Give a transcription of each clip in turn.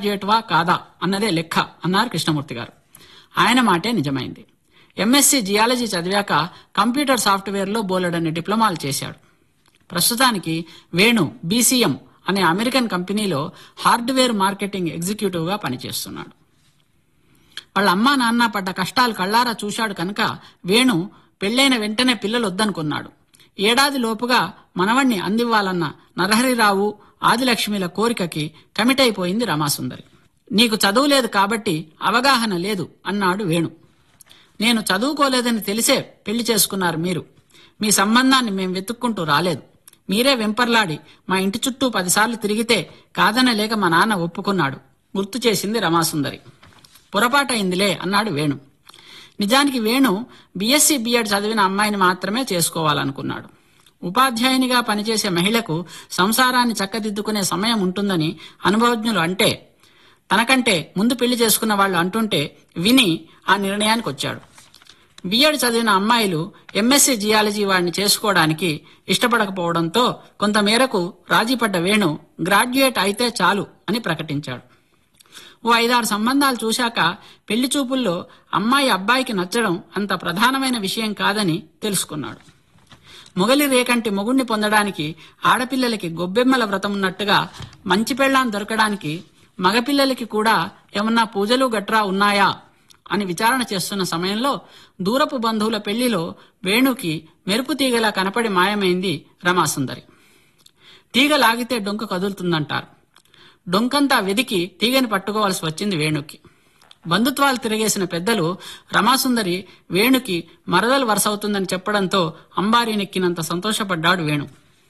గ్రాడ్యుయేట్వా కాదా అన్నదే లెక్క అన్నారు కృష్ణమూర్తి గారు ఆయన మాటే నిజమైంది ఎంఎస్సి జియాలజీ చదివాక కంప్యూటర్ సాఫ్ట్వేర్లో బోలెడన్ని డిప్లొమాలు చేశాడు ప్రస్తుతానికి వేణు బీసీఎం అనే అమెరికన్ కంపెనీలో హార్డ్వేర్ మార్కెటింగ్ ఎగ్జిక్యూటివ్గా పనిచేస్తున్నాడు వాళ్ళ అమ్మా నాన్న పడ్డ కష్టాలు కళ్ళారా చూశాడు కనుక వేణు పెళ్ళైన వెంటనే పిల్లలు వద్దనుకున్నాడు ఏడాది లోపుగా మనవణ్ణి అందివ్వాలన్న నరహరిరావు ఆదిలక్ష్మిల కోరికకి కమిట్ అయిపోయింది రమాసుందరి నీకు చదువు లేదు కాబట్టి అవగాహన లేదు అన్నాడు వేణు నేను చదువుకోలేదని తెలిసే పెళ్లి చేసుకున్నారు మీరు మీ సంబంధాన్ని మేం వెతుక్కుంటూ రాలేదు మీరే వెంపర్లాడి మా ఇంటి చుట్టూ పదిసార్లు తిరిగితే కాదనలేక మా నాన్న ఒప్పుకున్నాడు గుర్తు చేసింది రమాసుందరి పొరపాటైందిలే అన్నాడు వేణు నిజానికి వేణు బీఎస్సీ బీఎడ్ చదివిన అమ్మాయిని మాత్రమే చేసుకోవాలనుకున్నాడు ఉపాధ్యాయునిగా పనిచేసే మహిళకు సంసారాన్ని చక్కదిద్దుకునే సమయం ఉంటుందని అనుభవజ్ఞులు అంటే తనకంటే ముందు పెళ్లి చేసుకున్న వాళ్ళు అంటుంటే విని ఆ నిర్ణయానికి వచ్చాడు బిఎడ్ చదివిన అమ్మాయిలు ఎంఎస్సీ జియాలజీ వాడిని చేసుకోవడానికి ఇష్టపడకపోవడంతో కొంతమేరకు రాజీపడ్డ వేణు గ్రాడ్యుయేట్ అయితే చాలు అని ప్రకటించాడు ఓ ఐదారు సంబంధాలు చూశాక పెళ్లి చూపుల్లో అమ్మాయి అబ్బాయికి నచ్చడం అంత ప్రధానమైన విషయం కాదని తెలుసుకున్నాడు మొగలి రేకంటి మొగుణ్ణి పొందడానికి ఆడపిల్లలకి గొబ్బెమ్మల వ్రతం ఉన్నట్టుగా మంచి పెళ్ళాం దొరకడానికి మగపిల్లలకి కూడా ఏమన్నా పూజలు గట్రా ఉన్నాయా అని విచారణ చేస్తున్న సమయంలో దూరపు బంధువుల పెళ్లిలో వేణుకి మెరుపు తీగలా కనపడి మాయమైంది రమాసుందరి తీగ లాగితే డొంక కదులుతుందంటారు డొంకంతా వెదికి తీగని పట్టుకోవాల్సి వచ్చింది వేణుకి బంధుత్వాలు తిరిగేసిన పెద్దలు రమాసుందరి వేణుకి మరదలు వరుసవుతుందని చెప్పడంతో అంబారీనెక్కినంత సంతోషపడ్డాడు వేణు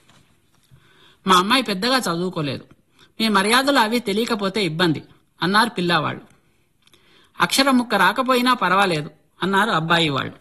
మా అమ్మాయి పెద్దగా చదువుకోలేదు మీ మర్యాదలు అవి తెలియకపోతే ఇబ్బంది అన్నారు పిల్లవాళ్ళు అక్షరం ముక్క రాకపోయినా పర్వాలేదు అన్నారు అబ్బాయి వాళ్ళు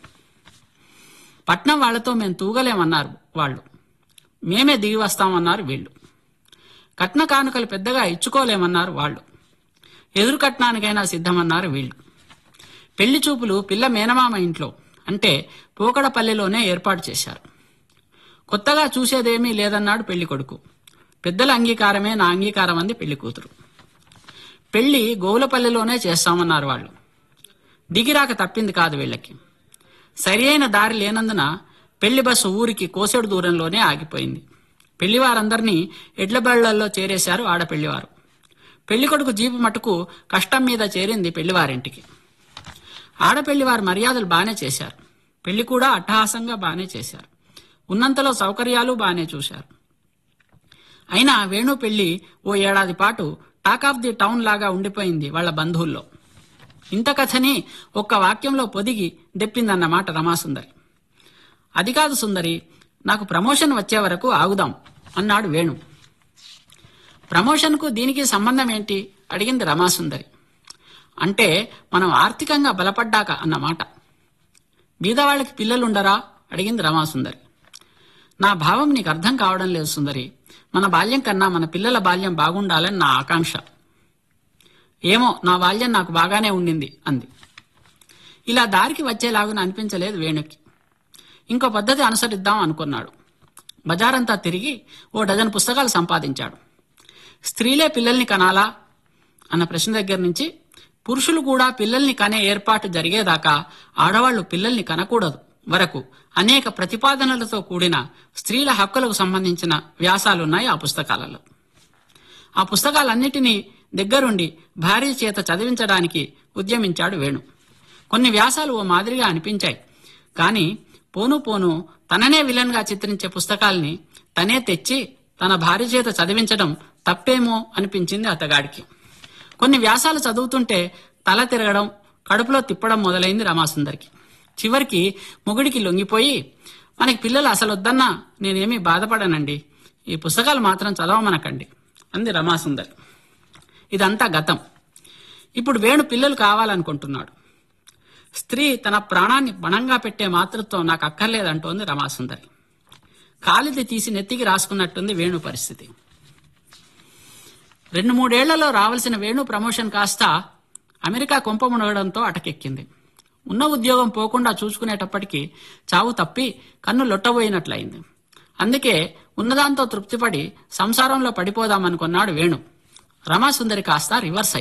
పట్నం వాళ్లతో మేము తూగలేమన్నారు వాళ్ళు మేమే దిగి వస్తామన్నారు వీళ్ళు కట్న కానుకలు పెద్దగా ఇచ్చుకోలేమన్నారు వాళ్ళు ఎదురు కట్నానికైనా సిద్ధమన్నారు వీళ్ళు పెళ్లి చూపులు పిల్ల మేనమామ ఇంట్లో అంటే పోకడపల్లిలోనే ఏర్పాటు చేశారు కొత్తగా చూసేదేమీ లేదన్నాడు పెళ్లి కొడుకు పెద్దల అంగీకారమే నా అంగీకారం అంది పెళ్లి కూతురు పెళ్లి గోవులపల్లిలోనే చేస్తామన్నారు వాళ్ళు దిగిరాక తప్పింది కాదు వీళ్ళకి సరి అయిన దారి లేనందున పెళ్లి బస్సు ఊరికి కోసెడు దూరంలోనే ఆగిపోయింది పెళ్లివారందరినీ ఎడ్ల బళ్లల్లో చేరేశారు ఆడపెళ్లివారు పెళ్లికొడుకు జీపు మటుకు కష్టం మీద చేరింది పెళ్లివారింటికి ఆడపెళ్లివారు మర్యాదలు బానే చేశారు పెళ్లి కూడా అట్టహాసంగా బానే చేశారు ఉన్నంతలో సౌకర్యాలు బానే చూశారు అయినా వేణు పెళ్లి ఓ ఏడాది పాటు టాక్ ఆఫ్ ది టౌన్ లాగా ఉండిపోయింది వాళ్ళ బంధువుల్లో ఇంత కథని ఒక్క వాక్యంలో పొదిగి దెప్పిందన్నమాట రమాసుందరి అది కాదు సుందరి నాకు ప్రమోషన్ వచ్చే వరకు ఆగుదాం అన్నాడు వేణు ప్రమోషన్కు దీనికి సంబంధం ఏంటి అడిగింది రమాసుందరి అంటే మనం ఆర్థికంగా బలపడ్డాక అన్నమాట బీదవాళ్ళకి పిల్లలుండరా అడిగింది రమాసుందరి నా భావం నీకు అర్థం కావడం లేదు సుందరి మన బాల్యం కన్నా మన పిల్లల బాల్యం బాగుండాలని నా ఆకాంక్ష ఏమో నా బాల్యం నాకు బాగానే ఉండింది అంది ఇలా దారికి వచ్చేలాగున అనిపించలేదు వేణుకి ఇంకో పద్ధతి అనుసరిద్దాం అనుకున్నాడు బజారంతా తిరిగి ఓ డజన్ పుస్తకాలు సంపాదించాడు స్త్రీలే పిల్లల్ని కనాలా అన్న ప్రశ్న దగ్గర నుంచి పురుషులు కూడా పిల్లల్ని కనే ఏర్పాటు జరిగేదాకా ఆడవాళ్లు పిల్లల్ని కనకూడదు వరకు అనేక ప్రతిపాదనలతో కూడిన స్త్రీల హక్కులకు సంబంధించిన వ్యాసాలున్నాయి ఆ పుస్తకాలలో ఆ పుస్తకాలన్నిటినీ దగ్గరుండి భార్య చేత చదివించడానికి ఉద్యమించాడు వేణు కొన్ని వ్యాసాలు ఓ మాదిరిగా అనిపించాయి కానీ పోను పోను తననే విలన్గా చిత్రించే పుస్తకాల్ని తనే తెచ్చి తన భార్య చేత చదివించడం తప్పేమో అనిపించింది అతగాడికి కొన్ని వ్యాసాలు చదువుతుంటే తల తిరగడం కడుపులో తిప్పడం మొదలైంది రమాసుందరికి చివరికి మొగుడికి లొంగిపోయి మనకి పిల్లలు అసలు వద్దన్నా నేనేమీ బాధపడనండి ఈ పుస్తకాలు మాత్రం చదవమనకండి అంది రమాసుందరి ఇదంతా గతం ఇప్పుడు వేణు పిల్లలు కావాలనుకుంటున్నాడు స్త్రీ తన ప్రాణాన్ని బణంగా పెట్టే మాతృత్వం నాకు అక్కర్లేదంటోంది రమాసుందరి కాలిది తీసి నెత్తికి రాసుకున్నట్టుంది వేణు పరిస్థితి రెండు మూడేళ్లలో రావాల్సిన వేణు ప్రమోషన్ కాస్త అమెరికా కొంప మునగడంతో అటకెక్కింది ఉన్న ఉద్యోగం పోకుండా చూసుకునేటప్పటికీ చావు తప్పి కన్ను లొట్టబోయినట్లయింది అందుకే ఉన్నదాంతో తృప్తిపడి సంసారంలో పడిపోదామనుకున్నాడు వేణు రమాసుందరి కాస్త రివర్స్ అయింది